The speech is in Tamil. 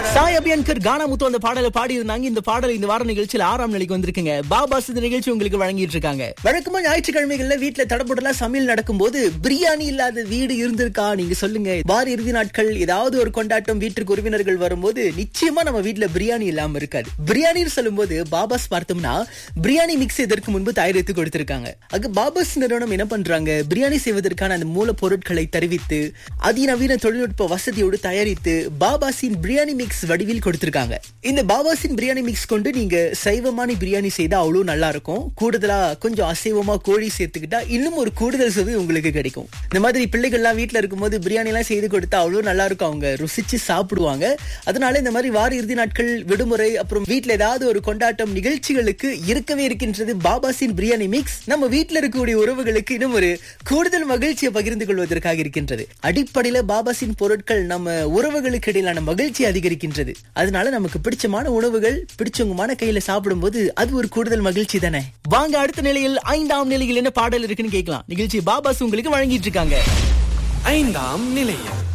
சாய் அபியன்கர் கானா முத்து அந்த பாடலை பாடி இருந்தாங்க இந்த பாடல் இந்த வார நிகழ்ச்சியில் ஆறாம் நிலைக்கு வந்திருக்குங்க பாபாஸ் இந்த நிகழ்ச்சி உங்களுக்கு வழங்கிட்டு இருக்காங்க வழக்கமா ஞாயிற்றுக்கிழமைகள்ல வீட்டுல தடபுடலா சமையல் நடக்கும்போது பிரியாணி இல்லாத வீடு இருந்திருக்கா நீங்க சொல்லுங்க வார இறுதி நாட்கள் ஏதாவது ஒரு கொண்டாட்டம் வீட்டிற்கு உறவினர்கள் வரும்போது நிச்சயமா நம்ம வீட்டுல பிரியாணி இல்லாம இருக்காது பிரியாணின்னு சொல்லும்போது பாபாஸ் பார்த்தோம்னா பிரியாணி மிக்ஸ் இதற்கு முன்பு தயாரித்து கொடுத்திருக்காங்க அங்க பாபாஸ் நிறுவனம் என்ன பண்றாங்க பிரியாணி செய்வதற்கான அந்த மூலப்பொருட்களை தெரிவித்து அதிநவீன தொழில்நுட்ப வசதியோடு தயாரித்து பாபாஸின் பிரியாணி மிக்ஸ் வடிவில் கொடுத்திருக்காங்க இந்த பாபாஸின் பிரியாணி மிக்ஸ் கொண்டு நீங்க சைவமான பிரியாணி செய்தா அவ்வளவு நல்லா இருக்கும் கூடுதலா கொஞ்சம் அசைவமா கோழி சேர்த்துக்கிட்டா இன்னும் ஒரு கூடுதல் சுவை உங்களுக்கு கிடைக்கும் இந்த மாதிரி பிள்ளைகள்லாம் வீட்ல இருக்கும்போது பிரியாணி எல்லாம் செய்து கொடுத்தா அவ்வளவு நல்லா இருக்கும் அவங்க ருசிச்சு சாப்பிடுவாங்க அதனால இந்த மாதிரி வார இறுதி நாட்கள் விடுமுறை அப்புறம் வீட்ல ஏதாவது ஒரு கொண்டாட்டம் நிகழ்ச்சிகளுக்கு இருக்கவே இருக்கின்றது பாபாஸின் பிரியாணி மிக்ஸ் நம்ம வீட்ல இருக்கக்கூடிய உறவுகளுக்கு இன்னும் ஒரு கூடுதல் மகிழ்ச்சியை பகிர்ந்து கொள்வதற்காக இருக்கின்றது அடிப்படையில பாபாஸின் பொருட்கள் நம்ம உறவுகளுக்கு இடையிலான மகிழ்ச்சி அதிகரிக்கின்றது அதனால நமக்கு பிடிச்சமான உணவுகள் பிடிச்சவங்கமான கையில சாப்பிடும்போது அது ஒரு கூடுதல் மகிழ்ச்சி தானே வாங்க அடுத்த நிலையில் ஐந்தாம் நிலையில் என்ன பாடல் இருக்குன்னு கேட்கலாம் நிகழ்ச்சி பாபாஸ் உங்களுக்கு வழங்கிட்டு இருக்காங்க ஐந்தாம் நிலையம்